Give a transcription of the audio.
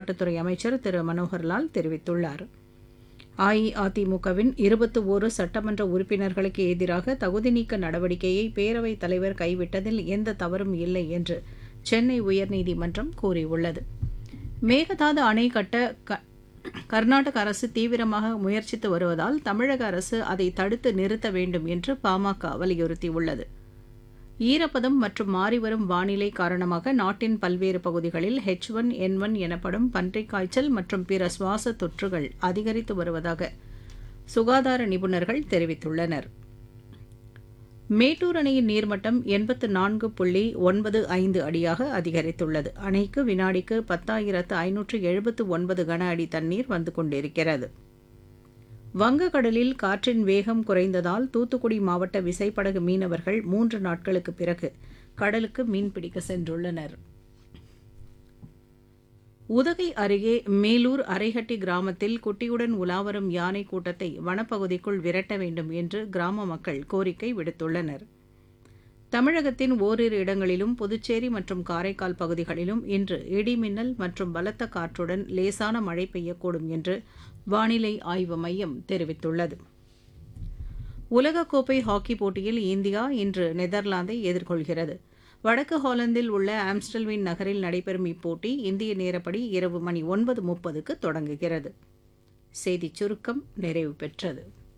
விளையாட்டுத்துறை அமைச்சர் திரு மனோகர்லால் தெரிவித்துள்ளார் அஇஅதிமுகவின் இருபத்தி ஓரு சட்டமன்ற உறுப்பினர்களுக்கு எதிராக தகுதி நீக்க நடவடிக்கையை பேரவைத் தலைவர் கைவிட்டதில் எந்த தவறும் இல்லை என்று சென்னை உயர்நீதிமன்றம் கூறியுள்ளது மேகதாது அணை கட்ட க கர்நாடக அரசு தீவிரமாக முயற்சித்து வருவதால் தமிழக அரசு அதை தடுத்து நிறுத்த வேண்டும் என்று பாமக வலியுறுத்தியுள்ளது ஈரப்பதம் மற்றும் மாறிவரும் வானிலை காரணமாக நாட்டின் பல்வேறு பகுதிகளில் ஹெச் ஒன் என் ஒன் எனப்படும் பன்றிக் காய்ச்சல் மற்றும் பிற சுவாச தொற்றுகள் அதிகரித்து வருவதாக சுகாதார நிபுணர்கள் தெரிவித்துள்ளனர் மேட்டூர் அணையின் நீர்மட்டம் எண்பத்து நான்கு புள்ளி ஒன்பது ஐந்து அடியாக அதிகரித்துள்ளது அணைக்கு வினாடிக்கு பத்தாயிரத்து ஐநூற்று எழுபத்து ஒன்பது கன அடி தண்ணீர் வந்து கொண்டிருக்கிறது வங்கக்கடலில் காற்றின் வேகம் குறைந்ததால் தூத்துக்குடி மாவட்ட விசைப்படகு மீனவர்கள் மூன்று நாட்களுக்கு பிறகு கடலுக்கு மீன்பிடிக்க சென்றுள்ளனர் உதகை அருகே மேலூர் அரைஹட்டி கிராமத்தில் குட்டியுடன் உலாவரும் யானை கூட்டத்தை வனப்பகுதிக்குள் விரட்ட வேண்டும் என்று கிராம மக்கள் கோரிக்கை விடுத்துள்ளனர் தமிழகத்தின் ஓரிரு இடங்களிலும் புதுச்சேரி மற்றும் காரைக்கால் பகுதிகளிலும் இன்று இடிமின்னல் மற்றும் பலத்த காற்றுடன் லேசான மழை பெய்யக்கூடும் என்று வானிலை ஆய்வு மையம் தெரிவித்துள்ளது உலகக்கோப்பை ஹாக்கி போட்டியில் இந்தியா இன்று நெதர்லாந்தை எதிர்கொள்கிறது வடக்கு ஹாலந்தில் உள்ள ஆம்ஸ்டல்வின் நகரில் நடைபெறும் இப்போட்டி இந்திய நேரப்படி இரவு மணி ஒன்பது முப்பதுக்கு தொடங்குகிறது செய்திச் சுருக்கம் நிறைவு பெற்றது